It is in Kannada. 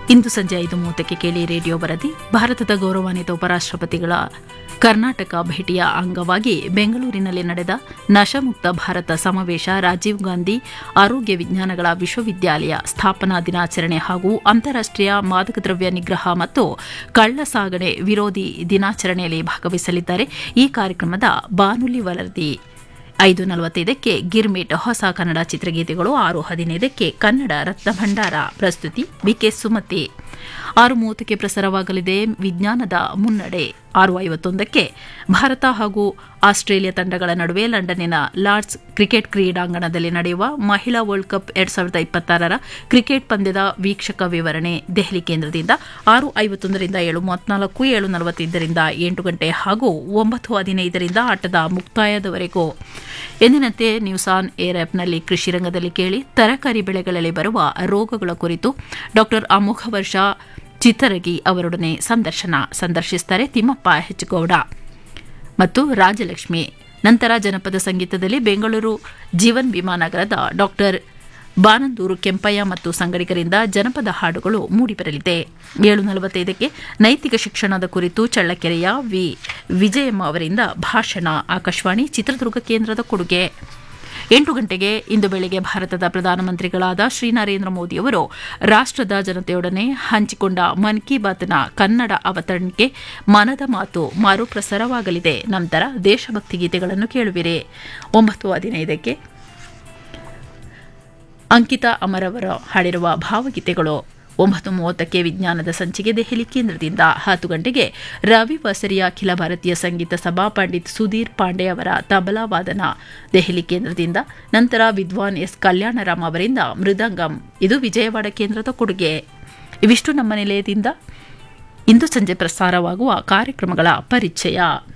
ಇಂದು ಸಂಜೆ ಐದು ಮೂವತ್ತಕ್ಕೆ ಕೇಳಿ ರೇಡಿಯೋ ವರದಿ ಭಾರತದ ಗೌರವಾನ್ವಿತ ಉಪರಾಷ್ಟ್ರಪತಿಗಳ ಕರ್ನಾಟಕ ಭೇಟಿಯ ಅಂಗವಾಗಿ ಬೆಂಗಳೂರಿನಲ್ಲಿ ನಡೆದ ನಶಮುಕ್ತ ಭಾರತ ಸಮಾವೇಶ ರಾಜೀವ್ ಗಾಂಧಿ ಆರೋಗ್ಯ ವಿಜ್ಞಾನಗಳ ವಿಶ್ವವಿದ್ಯಾಲಯ ಸ್ಥಾಪನಾ ದಿನಾಚರಣೆ ಹಾಗೂ ಅಂತಾರಾಷ್ಟೀಯ ಮಾದಕ ದ್ರವ್ಯ ನಿಗ್ರಹ ಮತ್ತು ಕಳ್ಳ ಸಾಗಣೆ ವಿರೋಧಿ ದಿನಾಚರಣೆಯಲ್ಲಿ ಭಾಗವಹಿಸಲಿದ್ದಾರೆ ಈ ಕಾರ್ಯಕ್ರಮದ ಬಾನುಲಿ ವರದಿ ಐದು ನಲವತ್ತೈದಕ್ಕೆ ಗಿರ್ಮಿಟ್ ಹೊಸ ಕನ್ನಡ ಚಿತ್ರಗೀತೆಗಳು ಆರು ಹದಿನೈದಕ್ಕೆ ಕನ್ನಡ ರತ್ನ ಭಂಡಾರ ಪ್ರಸ್ತುತಿ ಬಿಕೆ ಸುಮತಿ ಆರು ಮೂವತ್ತಕ್ಕೆ ಪ್ರಸಾರವಾಗಲಿದೆ ವಿಜ್ಞಾನದ ಮುನ್ನಡೆ ಆರು ಐವತ್ತೊಂದಕ್ಕೆ ಭಾರತ ಹಾಗೂ ಆಸ್ಟ್ರೇಲಿಯಾ ತಂಡಗಳ ನಡುವೆ ಲಂಡನ್ನಿನ ಲಾರ್ಡ್ಸ್ ಕ್ರಿಕೆಟ್ ಕ್ರೀಡಾಂಗಣದಲ್ಲಿ ನಡೆಯುವ ಮಹಿಳಾ ವರ್ಲ್ಡ್ ಕಪ್ ಎರಡ್ ಸಾವಿರದ ಇಪ್ಪತ್ತಾರರ ಕ್ರಿಕೆಟ್ ಪಂದ್ಯದ ವೀಕ್ಷಕ ವಿವರಣೆ ದೆಹಲಿ ಕೇಂದ್ರದಿಂದ ಆರು ಐವತ್ತೊಂದರಿಂದ ಏಳು ಮೂವತ್ನಾಲ್ಕು ಏಳು ನಲವತ್ತೈದರಿಂದ ಎಂಟು ಗಂಟೆ ಹಾಗೂ ಒಂಬತ್ತು ಹದಿನೈದರಿಂದ ಆಟದ ಮುಕ್ತಾಯದವರೆಗೂ ಎಂದಿನಂತೆ ನ್ಯೂಸ್ ಆನ್ ಏರ್ ಆಪ್ನಲ್ಲಿ ಕೃಷಿ ರಂಗದಲ್ಲಿ ಕೇಳಿ ತರಕಾರಿ ಬೆಳೆಗಳಲ್ಲಿ ಬರುವ ರೋಗಗಳ ಕುರಿತು ಡಾ ಅಮೋಘ ವರ್ಷ ಚಿತ್ತರಗಿ ಅವರೊಡನೆ ಸಂದರ್ಶನ ಸಂದರ್ಶಿಸುತ್ತಾರೆ ತಿಮ್ಮಪ್ಪ ಹೆಚ್ಗೌಡ ಮತ್ತು ರಾಜಲಕ್ಷ್ಮಿ ನಂತರ ಜನಪದ ಸಂಗೀತದಲ್ಲಿ ಬೆಂಗಳೂರು ಜೀವನ್ ಭೀಮಾ ನಗರದ ಡಾಕ್ಟರ್ ಬಾನಂದೂರು ಕೆಂಪಯ್ಯ ಮತ್ತು ಸಂಗಡಿಗರಿಂದ ಜನಪದ ಹಾಡುಗಳು ಮೂಡಿಬರಲಿದೆ ಏಳು ನಲವತ್ತೈದಕ್ಕೆ ನೈತಿಕ ಶಿಕ್ಷಣದ ಕುರಿತು ಚಳ್ಳಕೆರೆಯ ವಿ ವಿಜಯಮ್ಮ ಅವರಿಂದ ಭಾಷಣ ಆಕಾಶವಾಣಿ ಚಿತ್ರದುರ್ಗ ಕೇಂದ್ರದ ಕೊಡುಗೆ ಎಂಟು ಗಂಟೆಗೆ ಇಂದು ಬೆಳಗ್ಗೆ ಭಾರತದ ಪ್ರಧಾನಮಂತ್ರಿಗಳಾದ ಶ್ರೀ ನರೇಂದ್ರ ಮೋದಿಯವರು ರಾಷ್ಟದ ಜನತೆಯೊಡನೆ ಹಂಚಿಕೊಂಡ ಮನ್ ಕಿ ಬಾತ್ನ ಕನ್ನಡ ಅವತರಣಿಕೆ ಮನದ ಮಾತು ಮರುಪ್ರಸಾರವಾಗಲಿದೆ ನಂತರ ದೇಶಭಕ್ತಿ ಗೀತೆಗಳನ್ನು ಕೇಳುವಿರಿ ಒಂಬತ್ತು ಹದಿನೈದಕ್ಕೆ ಅಂಕಿತಾ ಅಮರವರ ಹಾಡಿರುವ ಭಾವಗೀತೆಗಳು ಒಂಬತ್ತು ಮೂವತ್ತಕ್ಕೆ ವಿಜ್ಞಾನದ ಸಂಚಿಕೆ ದೆಹಲಿ ಕೇಂದ್ರದಿಂದ ಹತ್ತು ಗಂಟೆಗೆ ರವಿ ವಸರಿಯ ಅಖಿಲ ಭಾರತೀಯ ಸಂಗೀತ ಸಭಾ ಪಂಡಿತ್ ಸುಧೀರ್ ಪಾಂಡೆ ಅವರ ತಬಲಾ ವಾದನ ದೆಹಲಿ ಕೇಂದ್ರದಿಂದ ನಂತರ ವಿದ್ವಾನ್ ಎಸ್ ಕಲ್ಯಾಣರಾಮ್ ಅವರಿಂದ ಮೃದಂಗಂ ಇದು ವಿಜಯವಾಡ ಕೇಂದ್ರದ ಕೊಡುಗೆ ಇವಿಷ್ಟು ನಮ್ಮ ನಿಲಯದಿಂದ ಇಂದು ಸಂಜೆ ಪ್ರಸಾರವಾಗುವ ಕಾರ್ಯಕ್ರಮಗಳ ಪರಿಚಯ